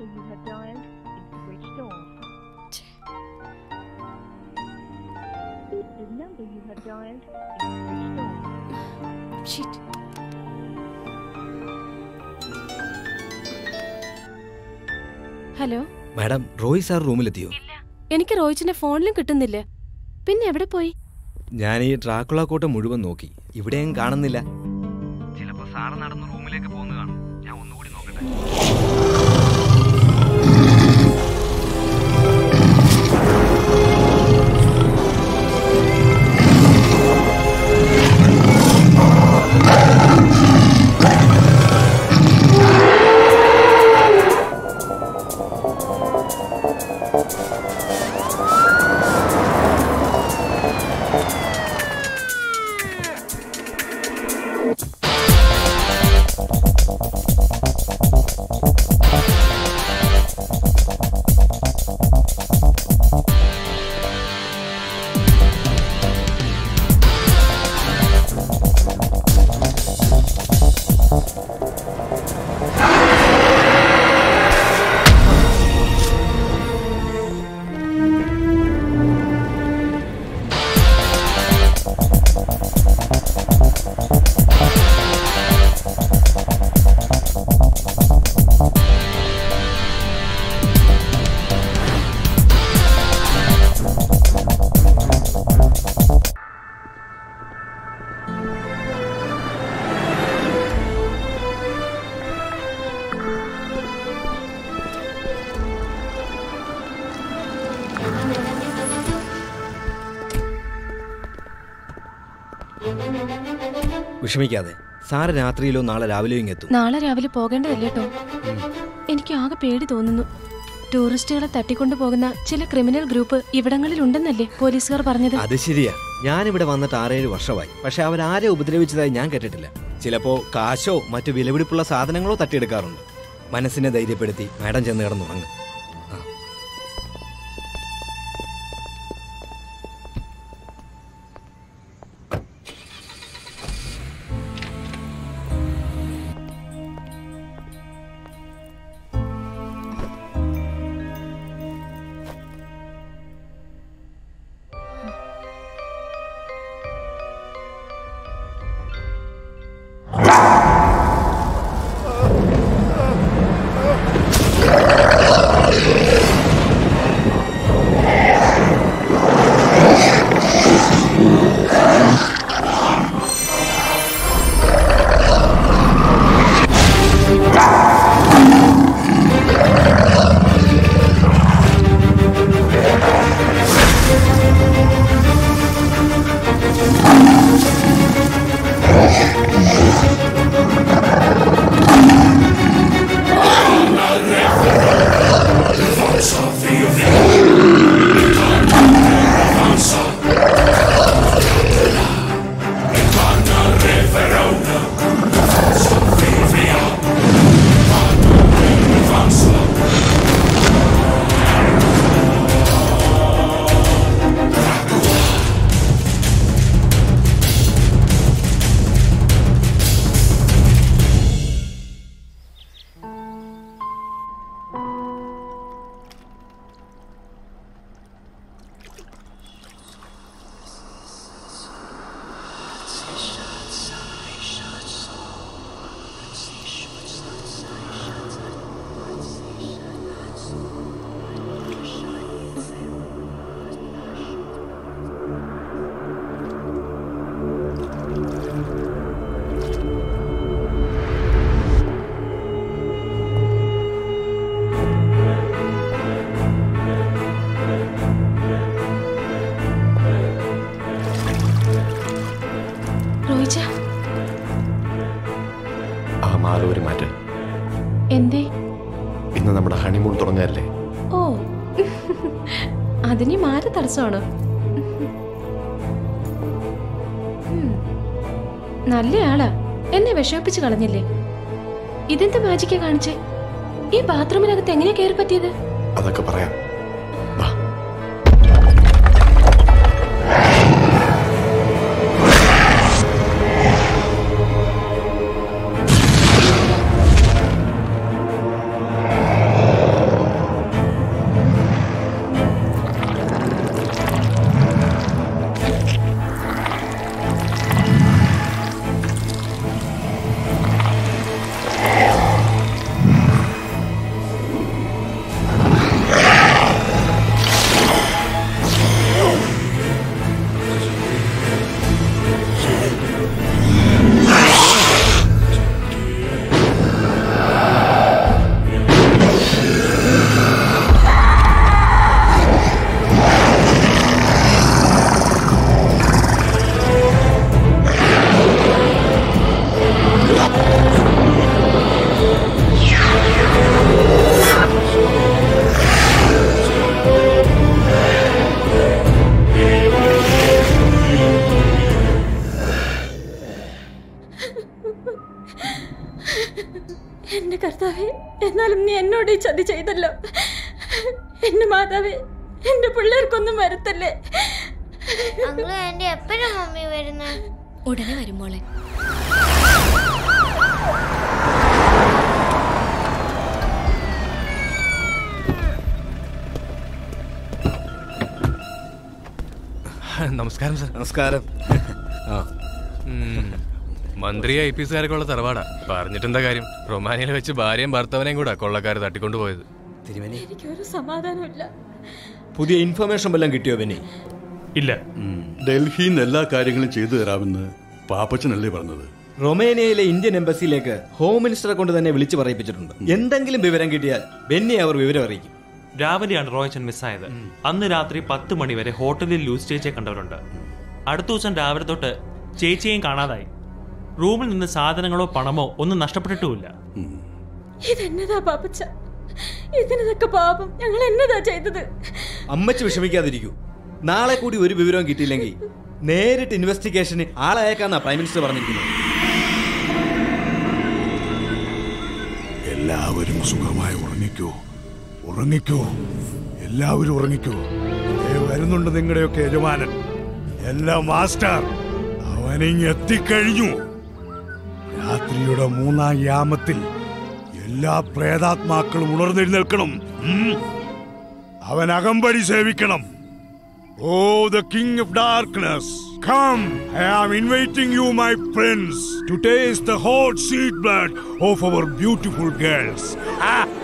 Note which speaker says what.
Speaker 1: number you have dialed is switched off. The number you have dialed is switched off.
Speaker 2: Shit hello
Speaker 3: madam Roy sir റൂമിലെത്തിയോ
Speaker 2: എനിക്ക് റോയിച്ചിന്റെ ഫോണിലും കിട്ടുന്നില്ല പിന്നെ എവിടെ പോയി
Speaker 3: ഞാൻ ഈ ട്രാക്കുള കോട്ട മുഴുവൻ നോക്കി ഇവിടെയും കാണുന്നില്ല ചിലപ്പോ സാറ് നടന്ന് റൂമിലേക്ക് പോകുന്ന കാണും ഞാൻ ഒന്നുകൂടി നോക്കട്ടെ വിഷമിക്കാതെ സാറ് രാത്രിയിലോ നാളെ രാവിലെയോ ഇങ്ങെത്തും
Speaker 2: നാളെ രാവിലെ പോകേണ്ടതല്ലേ ടോം എനിക്ക് ആകെ പേടി തോന്നുന്നു ടൂറിസ്റ്റുകളെ തട്ടിക്കൊണ്ടു പോകുന്ന ചില ക്രിമിനൽ ഗ്രൂപ്പ് ഇവിടങ്ങളിൽ ഉണ്ടെന്നല്ലേ പോലീസുകാർ പറഞ്ഞത്
Speaker 3: അത് ശരിയാ ഞാനിവിടെ വന്നിട്ട് ആറേഴ് വർഷമായി പക്ഷെ അവരാരെ ഉപദ്രവിച്ചതായി ഞാൻ കേട്ടിട്ടില്ല ചിലപ്പോ കാശോ മറ്റു വിലപിടിപ്പുള്ള സാധനങ്ങളോ തട്ടിയെടുക്കാറുണ്ട് മനസ്സിനെ ധൈര്യപ്പെടുത്തി മാഡം ചെന്ന് കിടന്നുറങ്ങും
Speaker 2: റോയിച്ച
Speaker 4: ആ മാറി ഒരു മാറ്റം
Speaker 2: എന്തേ
Speaker 4: ഇന്ന് നമ്മുടെ ഹണിമൂൺ തുടങ്ങല്ലേ
Speaker 2: ഓ അതിന് മാറി തടസ്സമാണോ ഉം. നല്ലയാളാ എന്നെ വിഷമിപ്പിച്ച് കളഞ്ഞില്ലേ ഇതെന്ത് മാജിക്കാ കാണിച്ചേ ഈ ബാത്റൂമിനകത്ത് എങ്ങനെയാ കയറി പറ്റിയത്
Speaker 4: അതൊക്കെ പറയാം വാ
Speaker 2: ആ
Speaker 5: എന്റെ കർത്താവേ എന്നാലും നീ എന്നോട് ഈ ചതി ചെയ്തല്ലോ എന്റെ മാതാവേ എന്റെ പിള്ളേർക്കൊന്നും വരത്തല്ലേ
Speaker 6: അങ്കിള് എന്റെ എപ്പോഴും മമ്മി വരുന്നത്
Speaker 7: ഉടനെ വരും മോളെ
Speaker 8: നമസ്കാരം സർ
Speaker 3: നമസ്കാരം ആ
Speaker 8: മന്ത്രി ഐ പി എസ്കാരൊക്കെ ഉള്ള തറവാടാ പറഞ്ഞിട്ടെന്താ കാര്യം റൊമാനിയയിൽ വെച്ച് ഭാര്യയും ഭർത്താവിനെയും കൂടാ കൊള്ളക്കാർ തട്ടിക്കൊണ്ടു പോയത്
Speaker 3: തിരുമേനി
Speaker 5: എനിക്കൊരു സമാധാനമില്ല
Speaker 3: പുതിയ ഇൻഫർമേഷൻ വല്ലതും കിട്ടിയോ ബെന്നി
Speaker 9: ഇല്ല
Speaker 10: ഡൽഹിയിൽ നിന്ന് എല്ലാ കാര്യങ്ങളും ചെയ്തു തരാമെന്ന് പാപ്പച്ചനല്ലേ പറഞ്ഞത്
Speaker 3: റൊമേനിയയിലെ ഇന്ത്യൻ എംബസിയിലേക്ക് ഹോം മിനിസ്റ്ററെ കൊണ്ട് തന്നെ വിളിച്ചു പറയിപ്പിച്ചിട്ടുണ്ട് എന്തെങ്കിലും വിവരം കിട്ടിയാൽ ബെന്നി അവർ വിവരം അറിയിക്കും
Speaker 9: രാവിലെയാണ് റോയച്ചൻ മിസ്സായത് അന്ന് രാത്രി പത്ത് മണി വരെ ഹോട്ടലിൽ ലൂസ് ചേച്ചിയെ കണ്ടവരുണ്ട് അടുത്ത ദിവസം രാവിലെ തൊട്ട് ചേച്ചിയെയും കാണാതായി റൂമിൽ നിന്ന് സാധനങ്ങളോ പണമോ ഒന്നും നഷ്ടപ്പെട്ടിട്ടുമില്ല
Speaker 5: ഇതെന്നതാ പാപ്പച്ച ഇതിനതൊക്കെ പാപം ഞങ്ങൾ എന്നതാ ചെയ്തത്
Speaker 3: അമ്മച്ച് വിഷമിക്കാതിരിക്കൂ നാളെ കൂടി ഒരു വിവരവും കിട്ടിയില്ലെങ്കിൽ നേരിട്ട് ഇൻവെസ്റ്റിഗേഷന് ആളയക്കാന്നാ പ്രൈം മിനിസ്റ്റർ പറഞ്ഞിരിക്കുന്നത്
Speaker 11: എല്ലാവരും സുഖമായി ഉറങ്ങിക്കോ ഉറങ്ങിക്കോ എല്ലാവരും ഉറങ്ങിക്കോ ദേ വരുന്നുണ്ട് നിങ്ങളുടെയൊക്കെ യജമാനൻ എല്ലാ മാസ്റ്റർ അവനിങ് എത്തിക്കഴിഞ്ഞു രാത്രിയുടെ മൂന്നാം യാമത്തിൽ എല്ലാ പ്രേതാത്മാക്കളും ഉണർന്നെഴുന്നേൽക്കണം ഉം. അവൻ അകമ്പടി സേവിക്കണം O the king of darkness come I am inviting you my friends to taste the hot seed blood of our beautiful girls